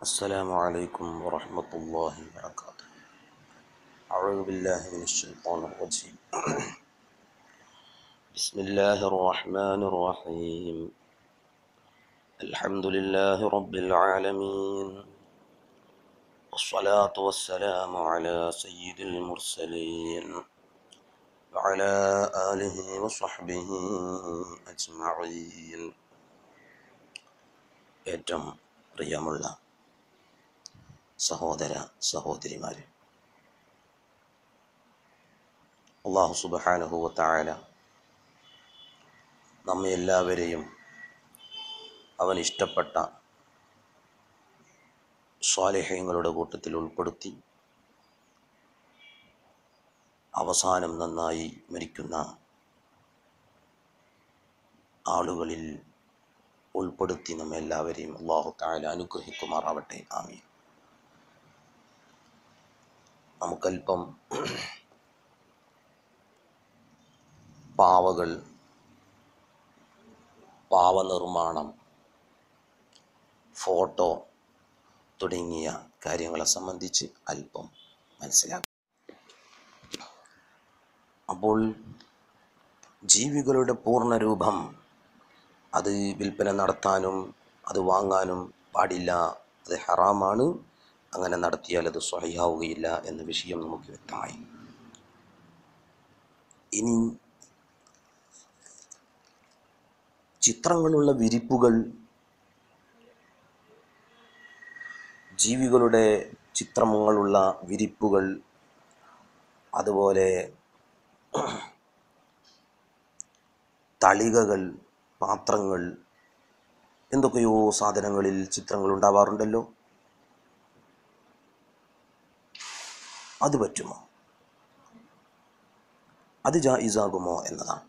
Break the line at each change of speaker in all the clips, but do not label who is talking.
السلام عليكم ورحمة الله وبركاته أعوذ بالله من الشيطان الرجيم بسم الله الرحمن الرحيم الحمد لله رب العالمين والصلاة والسلام على سيد المرسلين وعلى آله وصحبه أجمعين ഏറ്റവും പ്രിയമുള്ള സഹോദര സഹോദരിമാരെ അള്ളാഹു സുബാനുഹുവത്തായ നമ്മെ എല്ലാവരെയും അവൻ ഇഷ്ടപ്പെട്ട സ്വാലേഹ്യങ്ങളുടെ കൂട്ടത്തിൽ ഉൾപ്പെടുത്തി അവസാനം നന്നായി മരിക്കുന്ന ആളുകളിൽ ഉൾപ്പെടുത്തി നമ്മെ എല്ലാവരെയും അള്ളാഹു താല അനുഗ്രഹിക്കുമാറാവട്ടെ ആമീൻ നമുക്കല്പം പാവകൾ പാവനിർമ്മാണം ഫോട്ടോ തുടങ്ങിയ കാര്യങ്ങളെ സംബന്ധിച്ച് അല്പം മനസ്സിലാക്കാം അപ്പോൾ ജീവികളുടെ പൂർണ്ണരൂപം അത് വിൽപ്പന നടത്താനും അത് വാങ്ങാനും പാടില്ല അത് ഹറാമാണ് അങ്ങനെ നടത്തിയാൽ അത് സ്വഹയാവുകയില്ല എന്ന വിഷയം നമുക്ക് വ്യക്തമായി ഇനി ചിത്രങ്ങളുള്ള വിരിപ്പുകൾ ജീവികളുടെ ചിത്രങ്ങളുള്ള വിരിപ്പുകൾ അതുപോലെ തളികകൾ പാത്രങ്ങൾ എന്തൊക്കെയോ സാധനങ്ങളിൽ ചിത്രങ്ങൾ ഉണ്ടാവാറുണ്ടല്ലോ അത് പറ്റുമോ അത് ജായിസാകുമോ എന്നതാണ്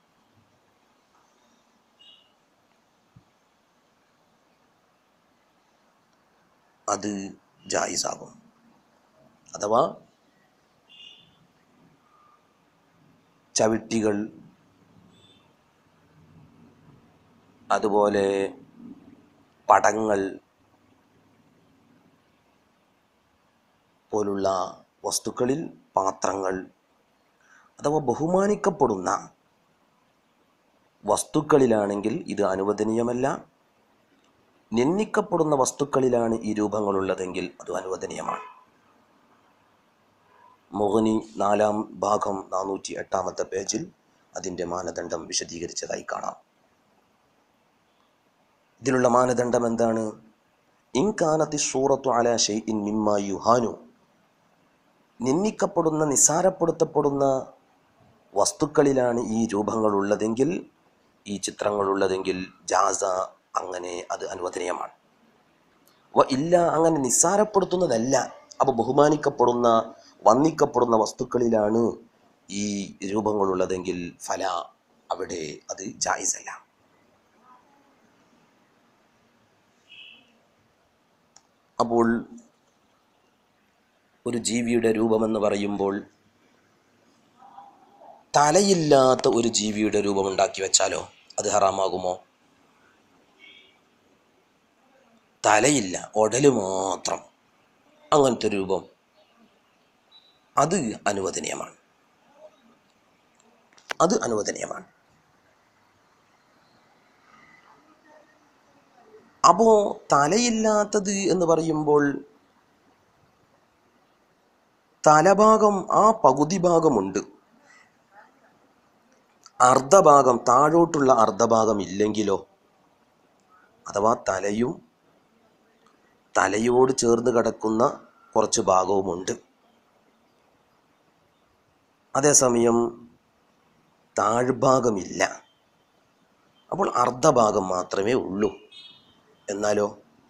അത് ജായിസാകും അഥവാ ചവിട്ടികൾ അതുപോലെ പടങ്ങൾ പോലുള്ള വസ്തുക്കളിൽ പാത്രങ്ങൾ അഥവാ ബഹുമാനിക്കപ്പെടുന്ന വസ്തുക്കളിലാണെങ്കിൽ ഇത് അനുവദനീയമല്ല നിന്ദിക്കപ്പെടുന്ന വസ്തുക്കളിലാണ് ഈ രൂപങ്ങളുള്ളതെങ്കിൽ അത് അനുവദനീയമാണ് മുഹനി നാലാം ഭാഗം നാനൂറ്റി എട്ടാമത്തെ പേജിൽ അതിൻ്റെ മാനദണ്ഡം വിശദീകരിച്ചതായി കാണാം ഇതിലുള്ള മാനദണ്ഡം എന്താണ് ഇൻകാനത്തി സൂറത്തു അല ഷെയ്ഇൻ മിമ്മ യുഹാനു നിന്ദിക്കപ്പെടുന്ന നിസാരപ്പെടുത്തപ്പെടുന്ന വസ്തുക്കളിലാണ് ഈ രൂപങ്ങൾ ഉള്ളതെങ്കിൽ ഈ ചിത്രങ്ങൾ ഉള്ളതെങ്കിൽ ജാസ അങ്ങനെ അത് അനുവദനീയമാണ് വ ഇല്ല അങ്ങനെ നിസ്സാരപ്പെടുത്തുന്നതല്ല അപ്പോൾ ബഹുമാനിക്കപ്പെടുന്ന വന്ദിക്കപ്പെടുന്ന വസ്തുക്കളിലാണ് ഈ രൂപങ്ങളുള്ളതെങ്കിൽ ഫല അവിടെ അത് ജായിസല്ല അപ്പോൾ ഒരു ജീവിയുടെ രൂപമെന്ന് പറയുമ്പോൾ തലയില്ലാത്ത ഒരു ജീവിയുടെ രൂപം ഉണ്ടാക്കി വെച്ചാലോ അത് ഹറാമാകുമോ തലയില്ല ഉടല് മാത്രം അങ്ങനത്തെ രൂപം അത് അനുവദനീയമാണ് അത് അനുവദനീയമാണ് അപ്പോ തലയില്ലാത്തത് എന്ന് പറയുമ്പോൾ തലഭാഗം ആ പകുതി ഭാഗമുണ്ട് അർദ്ധഭാഗം താഴോട്ടുള്ള അർദ്ധഭാഗം ഇല്ലെങ്കിലോ അഥവാ തലയും തലയോട് ചേർന്ന് കിടക്കുന്ന കുറച്ച് ഭാഗവുമുണ്ട് അതേസമയം താഴ്ഭാഗമില്ല അപ്പോൾ അർദ്ധഭാഗം മാത്രമേ ഉള്ളൂ എന്നാലോ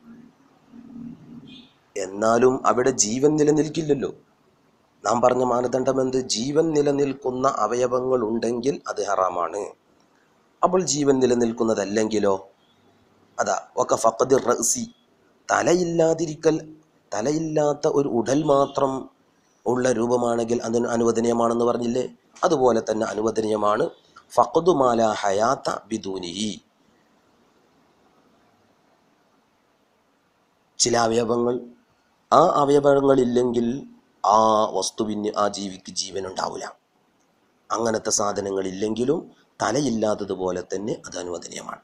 എന്നാലും അവിടെ ജീവൻ നിലനിൽക്കില്ലല്ലോ നാം പറഞ്ഞ മാനദണ്ഡം എന്ത് ജീവൻ നിലനിൽക്കുന്ന അവയവങ്ങൾ ഉണ്ടെങ്കിൽ അത് ഹറാമാണ് അപ്പോൾ ജീവൻ നിലനിൽക്കുന്നതല്ലെങ്കിലോ അതാ ഒക്കെ ഫക്കദ് റസി തലയില്ലാതിരിക്കൽ തലയില്ലാത്ത ഒരു ഉടൽ മാത്രം ഉള്ള രൂപമാണെങ്കിൽ അതിന് അനുവദനീയമാണെന്ന് പറഞ്ഞില്ലേ അതുപോലെ തന്നെ അനുവദനീയമാണ് ഫഖദുമാല ഹയാത്ത ബിദൂനിഹി ചില അവയവങ്ങൾ ആ അവയവങ്ങളില്ലെങ്കിൽ ആ വസ്തുവിന് ആ ജീവിക്ക് ജീവൻ ഉണ്ടാവില്ല അങ്ങനത്തെ സാധനങ്ങളില്ലെങ്കിലും തലയില്ലാത്തതുപോലെ തന്നെ അത് അനുവദനീയമാണ്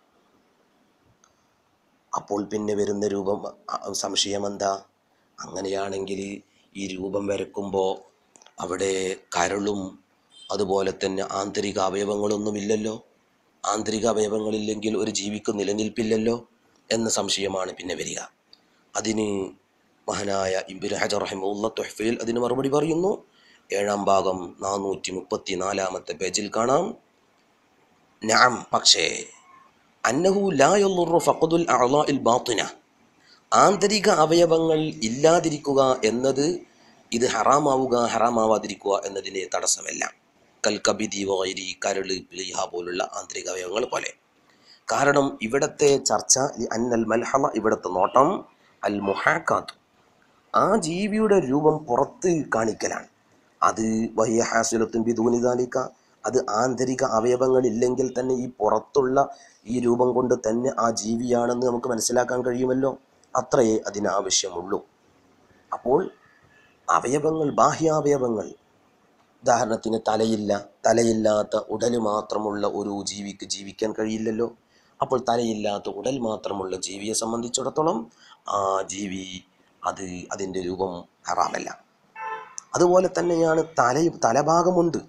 അപ്പോൾ പിന്നെ വരുന്ന രൂപം അ- സംശയം എന്താ അങ്ങനെയാണെങ്കിൽ ഈ രൂപം വരക്കുമ്പോൾ അവിടെ കരളും അതുപോലെ തന്നെ ആന്തരിക അവയവങ്ങളൊന്നുമില്ലല്ലോ ആന്തരിക അവയവങ്ങളില്ലെങ്കിൽ ഒരു ജീവിക്ക് നിലനിൽപ്പില്ലല്ലോ എന്ന സംശയമാണ് പിന്നെ വരിക അതിന് മഹാനായ ഇബിൻ ഹജർ റഹിമുള്ള തുഹഫയിൽ അതിന് മറുപടി പറയുന്നു ഏഴാം ഭാഗം നാനൂറ്റി മുപ്പത്തി നാലാമത്തെ പേജിൽ കാണാം നാം പക്ഷേ അന്നഹു ലാ യളുറു ഫഖദുൽ അഅളാഇൽ ബാത്തിന ആന്തരിക അവയവങ്ങൾ ഇല്ലാതിരിക്കുക എന്നത് ഇത് ഹറാമാവുക ഹറാമാവാതിരിക്കുക എന്നതിന് തടസ്സമല്ല കൽക്കബിദി വൈരി കരള് പ്ലീഹ പോലുള്ള ആന്തരിക അവയവങ്ങൾ പോലെ കാരണം ഇവിടത്തെ ചർച്ച ഈ അന്നൽ മൽഹള ഇവിടുത്തെ നോട്ടം അൽ മുഹാക്കാത്ത് ആ ജീവിയുടെ രൂപം പുറത്ത് കാണിക്കലാണ് അത് വഹിയ ഹാസുലത്തും ബിദൂനിദാലിക്ക അത് ആന്തരിക അവയവങ്ങളില്ലെങ്കിൽ തന്നെ ഈ പുറത്തുള്ള ഈ രൂപം കൊണ്ട് തന്നെ ആ ജീവിയാണെന്ന് നമുക്ക് മനസ്സിലാക്കാൻ കഴിയുമല്ലോ അത്രയേ അതിനാവശ്യമുള്ളൂ അപ്പോൾ അവയവങ്ങൾ ബാഹ്യാവയവങ്ങൾ ഉദാഹരണത്തിന് തലയില്ല തലയില്ലാത്ത ഉടൽ മാത്രമുള്ള ഒരു ജീവിക്ക് ജീവിക്കാൻ കഴിയില്ലല്ലോ അപ്പോൾ തലയില്ലാത്ത ഉടൽ മാത്രമുള്ള ജീവിയെ സംബന്ധിച്ചിടത്തോളം ആ ജീവി അത് അതിൻ്റെ രൂപം ഹറാമല്ല അതുപോലെ തന്നെയാണ് തല തലഭാഗമുണ്ട്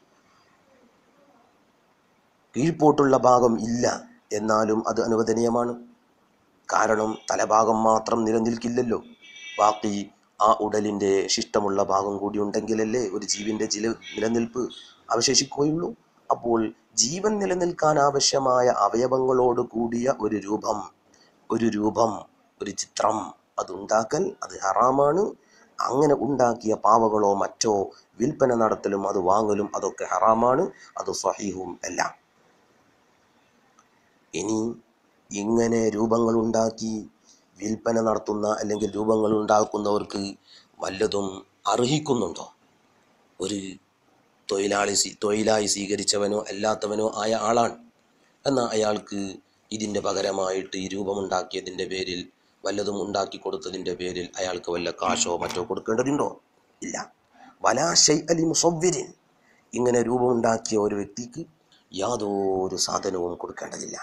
കീഴ്പോട്ടുള്ള ഭാഗം ഇല്ല എന്നാലും അത് അനുവദനീയമാണ് കാരണം തലഭാഗം മാത്രം നിലനിൽക്കില്ലല്ലോ ബാക്കി ആ ഉടലിൻ്റെ ശിഷ്ടമുള്ള ഭാഗം കൂടി ഉണ്ടെങ്കിലല്ലേ ഒരു ജീവൻ്റെ ചില നിലനിൽപ്പ് അവശേഷിക്കുകയുള്ളൂ അപ്പോൾ ജീവൻ നിലനിൽക്കാൻ ആവശ്യമായ അവയവങ്ങളോട് കൂടിയ ഒരു രൂപം ഒരു രൂപം ഒരു ചിത്രം അതുണ്ടാക്കൽ അത് ഹറാമാണ് അങ്ങനെ ഉണ്ടാക്കിയ പാവകളോ മറ്റോ വിൽപ്പന നടത്തലും അത് വാങ്ങലും അതൊക്കെ ഹറാമാണ് അത് സ്വഹീഹും എല്ലാം ഇനി ഇങ്ങനെ രൂപങ്ങൾ ഉണ്ടാക്കി വിൽപ്പന നടത്തുന്ന അല്ലെങ്കിൽ രൂപങ്ങൾ ഉണ്ടാക്കുന്നവർക്ക് വല്ലതും അർഹിക്കുന്നുണ്ടോ ഒരു തൊഴിലാളി സ്വീ- തൊഴിലായി സ്വീകരിച്ചവനോ അല്ലാത്തവനോ ആയ ആളാണ് എന്നാൽ അയാൾക്ക് ഇതിൻ്റെ പകരമായിട്ട് ഈ രൂപമുണ്ടാക്കിയതിൻ്റെ പേരിൽ വല്ലതും ഉണ്ടാക്കി കൊടുത്തതിൻ്റെ പേരിൽ അയാൾക്ക് വല്ല കാശോ മറ്റോ കൊടുക്കേണ്ടതുണ്ടോ ഇല്ല വലാശൈ അലി മുസവ്വിരിൻ ഇങ്ങനെ രൂപമുണ്ടാക്കിയ ഒരു വ്യക്തിക്ക് യാതൊരു സാധനവും കൊടുക്കേണ്ടതില്ല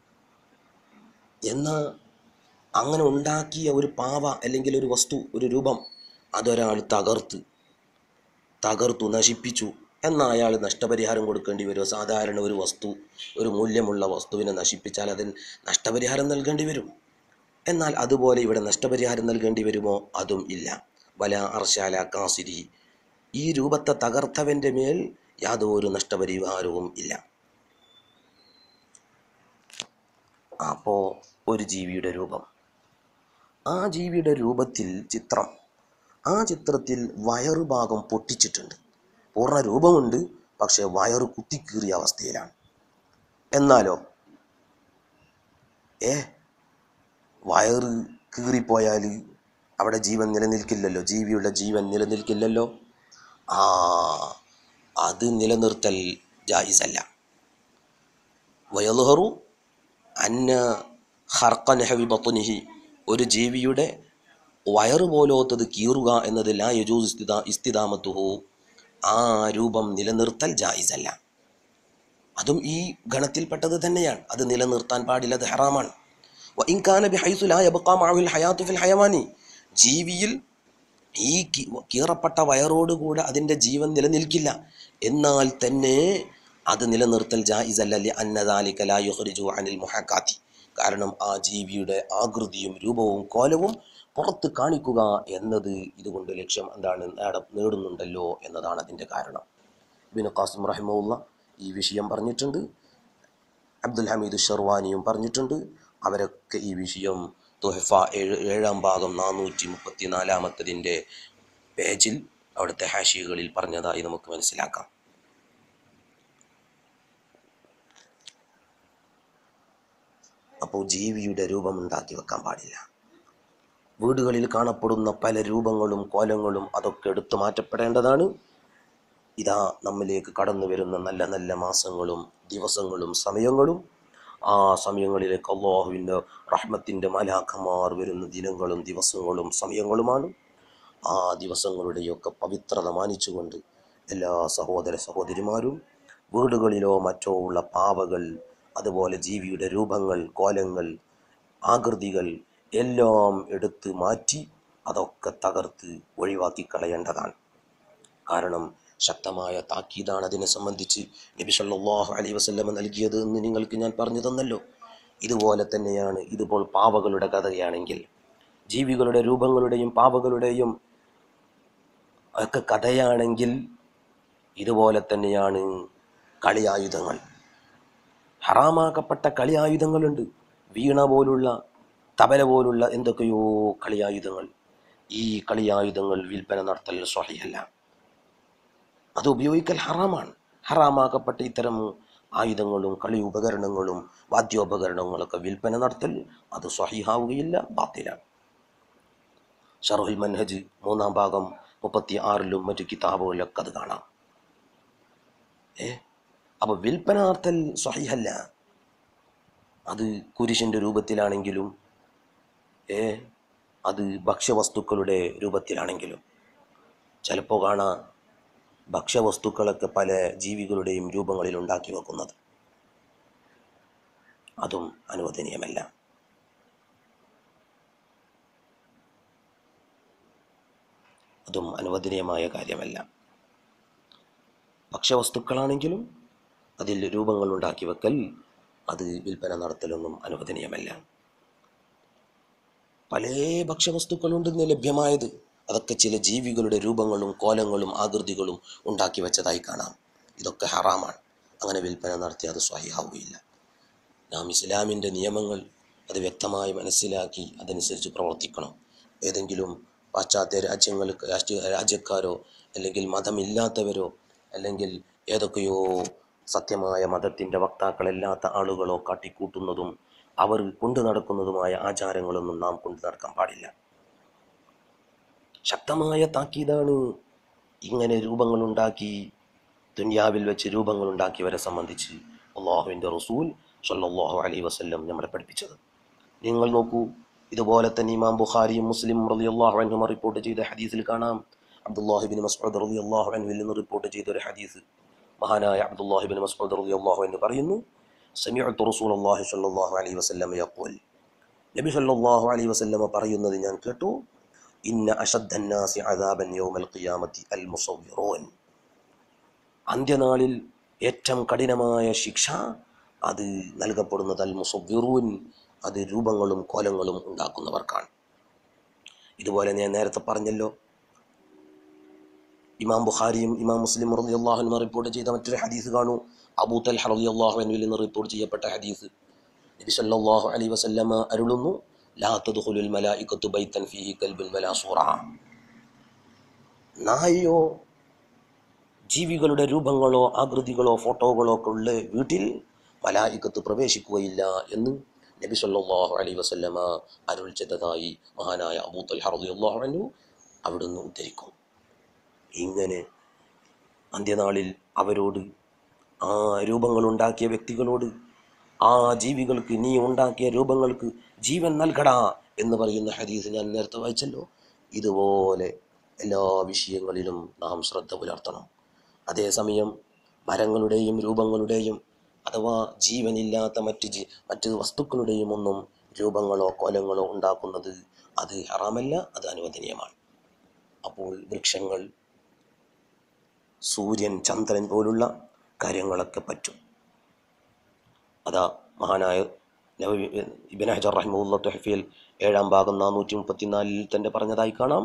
എന്നാൽ അങ്ങനെ ഉണ്ടാക്കിയ ഒരു പാവ അല്ലെങ്കിൽ ഒരു വസ്തു ഒരു രൂപം അതൊരാൾ തകർത്ത് തകർത്തു നശിപ്പിച്ചു എന്നാൽ അയാൾ നഷ്ടപരിഹാരം കൊടുക്കേണ്ടി വരുമോ സാധാരണ ഒരു വസ്തു ഒരു മൂല്യമുള്ള വസ്തുവിനെ നശിപ്പിച്ചാൽ അതിന് നഷ്ടപരിഹാരം നൽകേണ്ടി വരും എന്നാൽ അതുപോലെ ഇവിടെ നഷ്ടപരിഹാരം നൽകേണ്ടി വരുമോ അതും ഇല്ല വല അർശാല കാസിരി ഈ രൂപത്തെ തകർത്തവൻ്റെ മേൽ യാതൊരു നഷ്ടപരിഹാരവും ഇല്ല അപ്പോൾ ഒരു ജീവിയുടെ രൂപം ആ ജീവിയുടെ രൂപത്തിൽ ചിത്രം ആ ചിത്രത്തിൽ വയറു ഭാഗം പൊട്ടിച്ചിട്ടുണ്ട് പൂർണ്ണ രൂപമുണ്ട് പക്ഷെ വയറ് കുത്തിക്കീറിയ അവസ്ഥയിലാണ് എന്നാലോ ഏ വയറ് കീറിപ്പോയാൽ അവിടെ ജീവൻ നിലനിൽക്കില്ലല്ലോ ജീവിയുടെ ജീവൻ നിലനിൽക്കില്ലല്ലോ ആ അത് നിലനിർത്തൽ ജായിസല്ല വയലുഹറു അന്ന ഹർക്ക നെഹവി ബത്തുനിഹി ഒരു ജീവിയുടെ വയറ് പോലോത്തത് കീറുക എന്നത് ലാ യജൂസ് ഇസ്തിദാ ഇസ്തിദാമത്തുഹു ആ രൂപം നിലനിർത്തൽ ജായിസല്ല അതും ഈ ഗണത്തിൽപ്പെട്ടത് തന്നെയാണ് അത് നിലനിർത്താൻ പാടില്ല അത് ഹറാമാണ് വഇൻ കാന ബിഹൈസു ലാ യബ്ഖാ മഅഹുൽ ഹയാത്തു ഫിൽ ഹയവാനി ജീവിയിൽ ഈ കി- കീറപ്പെട്ട വയറോടുകൂടെ അതിൻ്റെ ജീവൻ നിലനിൽക്കില്ല എന്നാൽ തന്നെ അത് നിലനിർത്തൽ ജായിസല്ല ലി അന്നദാലിക ലാ യുഖ്രിജു അനിൽ മുഹക്കാത്തി കാരണം ആ ജീവിയുടെ ആകൃതിയും രൂപവും കോലവും പുറത്ത് കാണിക്കുക എന്നത് ഇതുകൊണ്ട് ലക്ഷ്യം എന്താണ് നേട നേടുന്നുണ്ടല്ലോ എന്നതാണ് അതിൻ്റെ കാരണം ഇബിന് ഖാസിം റഹിമുള്ള ഈ വിഷയം പറഞ്ഞിട്ടുണ്ട് അബ്ദുൽ ഹമീദ് ഷെർവാനിയും പറഞ്ഞിട്ടുണ്ട് അവരൊക്കെ ഈ വിഷയം തുഹഫ ഏഴ് ഏഴാം ഭാഗം നാനൂറ്റി മുപ്പത്തി നാലാമത്തതിൻ്റെ പേജിൽ അവിടുത്തെ ഹാഷികളിൽ പറഞ്ഞതായി നമുക്ക് മനസ്സിലാക്കാം അപ്പോൾ ജീവിയുടെ രൂപം ഉണ്ടാക്കി വെക്കാൻ പാടില്ല വീടുകളിൽ കാണപ്പെടുന്ന പല രൂപങ്ങളും കോലങ്ങളും അതൊക്കെ എടുത്തു മാറ്റപ്പെടേണ്ടതാണ് ഇതാ നമ്മിലേക്ക് കടന്നു വരുന്ന നല്ല നല്ല മാസങ്ങളും ദിവസങ്ങളും സമയങ്ങളും ആ സമയങ്ങളിലേക്ക് അള്ളാഹുവിൻ്റെ റഹ്മത്തിൻ്റെ മലാഖമാർ വരുന്ന ദിനങ്ങളും ദിവസങ്ങളും സമയങ്ങളുമാണ് ആ ദിവസങ്ങളുടെയൊക്കെ പവിത്രത മാനിച്ചുകൊണ്ട് എല്ലാ സഹോദര സഹോദരിമാരും വീടുകളിലോ മറ്റോ ഉള്ള പാവകൾ അതുപോലെ ജീവിയുടെ രൂപങ്ങൾ കോലങ്ങൾ ആകൃതികൾ എല്ലാം എടുത്ത് മാറ്റി അതൊക്കെ തകർത്ത് ഒഴിവാക്കി കളയേണ്ടതാണ് കാരണം ശക്തമായ താക്കീതാണ് അതിനെ സംബന്ധിച്ച് നബി സല്ലല്ലാഹു അലൈഹി വസല്ലമ നൽകിയത് എന്ന് നിങ്ങൾക്ക് ഞാൻ പറഞ്ഞു തന്നല്ലോ ഇതുപോലെ തന്നെയാണ് ഇതിപ്പോൾ പാവകളുടെ കഥയാണെങ്കിൽ ജീവികളുടെ രൂപങ്ങളുടെയും പാവകളുടെയും ഒക്കെ കഥയാണെങ്കിൽ ഇതുപോലെ തന്നെയാണ് കളിയായുധങ്ങൾ ഹറാമാക്കപ്പെട്ട കളിയായുധങ്ങളുണ്ട് വീണ പോലുള്ള തബല പോലുള്ള എന്തൊക്കെയോ കളിയായുധങ്ങൾ ഈ കളിയായുധങ്ങൾ വിൽപ്പന നടത്തൽ സ്വഹയല്ല അത് ഉപയോഗിക്കൽ ഹറാമാണ് ഹറാമാക്കപ്പെട്ട ഇത്തരം ആയുധങ്ങളും കളി ഉപകരണങ്ങളും വാദ്യോപകരണങ്ങളൊക്കെ വിൽപ്പന നടത്തൽ അത് സ്വഹിഹാവുകയില്ല ബാത്തിലാണ് ഷറുൽ മൻഹജ് മൂന്നാം ഭാഗം മുപ്പത്തി ആറിലും മറ്റു കിതാബുകളിലൊക്കെ അത് കാണാം ഏ അപ്പോൾ വിൽപ്പന നടത്തൽ സ്വഹിഹല്ല അത് കുരിശിൻ്റെ രൂപത്തിലാണെങ്കിലും ഏ അത് ഭക്ഷ്യവസ്തുക്കളുടെ രൂപത്തിലാണെങ്കിലും ചിലപ്പോൾ കാണാം ഭക്ഷ്യവസ്തുക്കളൊക്കെ പല ജീവികളുടെയും രൂപങ്ങളിൽ ഉണ്ടാക്കി വെക്കുന്നത് അതും അനുവദനീയമല്ല അതും അനുവദനീയമായ കാര്യമല്ല ഭക്ഷ്യവസ്തുക്കളാണെങ്കിലും അതിൽ രൂപങ്ങൾ ഉണ്ടാക്കി വെക്കൽ അത് വിൽപ്പന നടത്തലൊന്നും അനുവദനീയമല്ല പല ഭക്ഷ്യവസ്തുക്കളുണ്ടെന്ന് ലഭ്യമായത് അതൊക്കെ ചില ജീവികളുടെ രൂപങ്ങളും കോലങ്ങളും ആകൃതികളും ഉണ്ടാക്കി വെച്ചതായി കാണാം ഇതൊക്കെ ഹറാമാണ് അങ്ങനെ വിൽപ്പന നടത്തി അത് സ്വഹിയാവുകയില്ല നാം ഇസ്ലാമിൻ്റെ നിയമങ്ങൾ അത് വ്യക്തമായി മനസ്സിലാക്കി അതനുസരിച്ച് പ്രവർത്തിക്കണം ഏതെങ്കിലും പാശ്ചാത്യ രാജ്യങ്ങൾക്ക് രാഷ്ട്രീയ രാജ്യക്കാരോ അല്ലെങ്കിൽ മതമില്ലാത്തവരോ അല്ലെങ്കിൽ ഏതൊക്കെയോ സത്യമായ മതത്തിൻ്റെ വക്താക്കളല്ലാത്ത ആളുകളോ കാട്ടിക്കൂട്ടുന്നതും അവർ കൊണ്ടു നടക്കുന്നതുമായ ആചാരങ്ങളൊന്നും നാം കൊണ്ടു നടക്കാൻ പാടില്ല ശക്തമായ താക്കീതാണ് ഇങ്ങനെ രൂപങ്ങളുണ്ടാക്കി ദുനിയാവിൽ വെച്ച് രൂപങ്ങളുണ്ടാക്കിയവരെ സംബന്ധിച്ച് അള്ളാഹുവിൻ്റെ റസൂൽ സല്ലല്ലാഹു അലൈഹി വസല്ലം നമ്മളെ പഠിപ്പിച്ചത് നിങ്ങൾ നോക്കൂ ഇതുപോലെ തന്നെ ഇമാം ബുഖാരിയും മുസ്ലിം റളിയല്ലാഹു അൻഹും റിപ്പോർട്ട് ചെയ്ത ഹദീസിൽ കാണാം അബ്ദുല്ലാഹിബിൻ മസ്ഊദ് റളിയല്ലാഹു അൻഹുവിൽ നിന്ന് റിപ്പോർട്ട് ചെയ്ത ഒരു ഹദീസ് മഹാനായ അബ്ദുല്ലാഹിബിൻ മസ്ഊദ് റളിയല്ലാഹു അൻഹു പറയുന്നു സമിഅ്തു റസൂലുള്ളാഹി സ്വല്ലല്ലാഹു അലൈഹി വസല്ലം യഖൂൽ നബി സല്ലല്ലാഹു അലൈഹി വസല്ലം പറയുന്നത് ഞാൻ കേട്ടു ഇന്ന അഷദ്ദന്നാസി അദാബൻ യൗമൽ ഖിയാമത്തി അൽ മുസവ്വിറൂൻ അന്ത്യനാളിൽ ഏറ്റവും കഠിനമായ ശിക്ഷ അത് നൽകപ്പെടുന്നത് അൽ മുസവ്വിറൂൻ അത് രൂപങ്ങളും കോലങ്ങളും ഉണ്ടാക്കുന്നവർക്കാണ് ഇതുപോലെ ഞാൻ നേരത്തെ പറഞ്ഞല്ലോ ഇമാം ബുഖാരിയും ഇമാം മുസ്ലിം റളിയല്ലാഹു റിപ്പോർട്ട് ചെയ്ത മറ്റൊരു ഹദീസ് കാണൂ അബൂ തൽഹ റളിയല്ലാഹു അൻഹുവിൽ നിന്ന് റിപ്പോർട്ട് ചെയ്യപ്പെട്ട ഹദീസ് നബി സല്ലല്ലാഹു അലൈഹി വസല്ലമ അരുളുന്നു ലാ തദ്ഖുലുൽ മലായികത്തു ബൈത്തൻ ഫീഹി കൽബുൻ വലാ സൂറ നായയോ ജീവികളുടെ രൂപങ്ങളോ ആകൃതികളോ ഫോട്ടോകളോ ഒക്കെ ഉള്ള വീട്ടിൽ മലായികത്ത് പ്രവേശിക്കുകയില്ല എന്ന് നബി സല്ലല്ലാഹു അലൈഹി വസല്ലമ അരുൾ ചെയ്തതായി മഹാനായ അബൂ തൽഹ റളിയല്ലാഹു അൻഹു അവിടുന്ന് ഉദ്ധരിക്കും ഇങ്ങനെ അന്ത്യനാളിൽ അവരോട് ആ രൂപങ്ങളുണ്ടാക്കിയ വ്യക്തികളോട് ആ ജീവികൾക്ക് നീ ഉണ്ടാക്കിയ രൂപങ്ങൾക്ക് ജീവൻ നൽകടാ എന്ന് പറയുന്ന ഹദീസ് ഞാൻ നേരത്തെ വായിച്ചല്ലോ ഇതുപോലെ എല്ലാ വിഷയങ്ങളിലും നാം ശ്രദ്ധ പുലർത്തണം അതേസമയം മരങ്ങളുടെയും രൂപങ്ങളുടെയും അഥവാ ജീവനില്ലാത്ത മറ്റ് ജീ മറ്റ് വസ്തുക്കളുടെയും ഒന്നും രൂപങ്ങളോ കോലങ്ങളോ ഉണ്ടാക്കുന്നത് അത് ഹറാമല്ല അത് അനുവദനീയമാണ് അപ്പോൾ വൃക്ഷങ്ങൾ സൂര്യൻ ചന്ദ്രൻ പോലുള്ള കാര്യങ്ങളൊക്കെ പറ്റും അതാ മഹാനായ നവവി ഇബൻ ഹജർ റഹിമുല്ല തുഹഫിയിൽ ഏഴാം ഭാഗം നാനൂറ്റി മുപ്പത്തിനാലിൽ തന്നെ പറഞ്ഞതായി കാണാം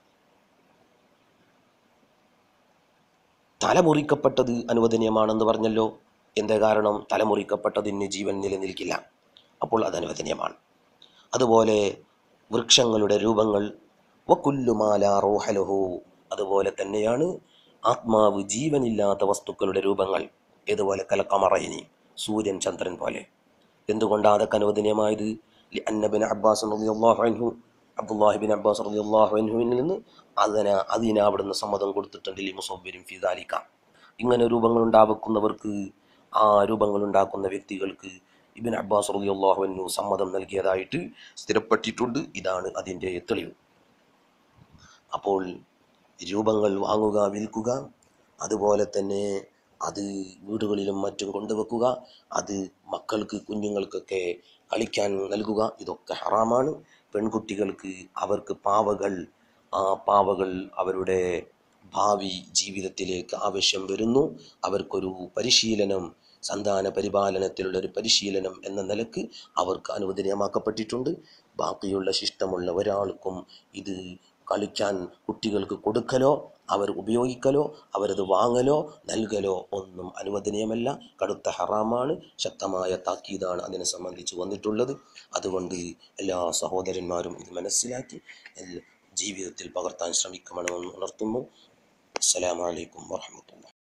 തലമുറിക്കപ്പെട്ടത് അനുവദനീയമാണെന്ന് പറഞ്ഞല്ലോ എന്തേ കാരണം തലമുറിക്കപ്പെട്ടതിന് ജീവൻ നിലനിൽക്കില്ല അപ്പോൾ അത് അനുവദനീയമാണ് അതുപോലെ വൃക്ഷങ്ങളുടെ രൂപങ്ങൾ വക്കുല്ലുമാല റോഹലഹു അതുപോലെ തന്നെയാണ് ആത്മാവ് ജീവനില്ലാത്ത വസ്തുക്കളുടെ രൂപങ്ങൾ ഇതുപോലെ കലക്കമറയിനി സൂര്യൻ ചന്ദ്രൻ പോലെ എന്തുകൊണ്ടാണ് അതൊക്കെ അനുവദനീയമായത് അന്നബിൻ അബ്ബാസ് റളിയല്ലാഹു അൻഹു അബ്ദുല്ലാഹിബിൻ അബ്ബാസ് റളിയല്ലാഹു അൻഹുവിൽ നിന്ന് അതിന് അതിന് അവിടുന്ന് സമ്മതം കൊടുത്തിട്ടുണ്ട് ലി മുസവ്വിരും ഫിദാലിക്ക ഇങ്ങനെ രൂപങ്ങൾ ഉണ്ടാക്കുന്നവർക്ക് ആ രൂപങ്ങൾ ഉണ്ടാക്കുന്ന വ്യക്തികൾക്ക് ഇബിൻ അബ്ബാസ് റളിയല്ലാഹു അൻഹു സമ്മതം നൽകിയതായിട്ട് സ്ഥിരപ്പെട്ടിട്ടുണ്ട് ഇതാണ് അതിൻ്റെ തെളിവ് അപ്പോൾ രൂപങ്ങൾ വാങ്ങുക വിൽക്കുക അതുപോലെ തന്നെ അത് വീടുകളിലും മറ്റും കൊണ്ടുവെക്കുക അത് മക്കൾക്ക് കുഞ്ഞുങ്ങൾക്കൊക്കെ കളിക്കാൻ നൽകുക ഇതൊക്കെ ഹറാമാണ് പെൺകുട്ടികൾക്ക് അവർക്ക് പാവകൾ ആ പാവകൾ അവരുടെ ഭാവി ജീവിതത്തിലേക്ക് ആവശ്യം വരുന്നു അവർക്കൊരു പരിശീലനം സന്താന പരിപാലനത്തിലുള്ള ഒരു പരിശീലനം എന്ന നിലക്ക് അവർക്ക് അനുവദനീയമാക്കപ്പെട്ടിട്ടുണ്ട് ബാക്കിയുള്ള ശിഷ്ടമുള്ള ഒരാൾക്കും ഇത് കളിക്കാൻ കുട്ടികൾക്ക് കൊടുക്കലോ അവർ ഉപയോഗിക്കലോ അവരത് വാങ്ങലോ നൽകലോ ഒന്നും അനുവദനീയമല്ല കടുത്ത ഹറാമാണ് ശക്തമായ താക്കീതാണ് അതിനെ സംബന്ധിച്ച് വന്നിട്ടുള്ളത് അതുകൊണ്ട് എല്ലാ സഹോദരന്മാരും ഇത് മനസ്സിലാക്കി എൽ- ജീവിതത്തിൽ പകർത്താൻ ശ്രമിക്കണമെന്ന് ഉണർത്തുന്നു അസ്സലാമു അലൈക്കും വറഹ്മത്തുള്ളാഹി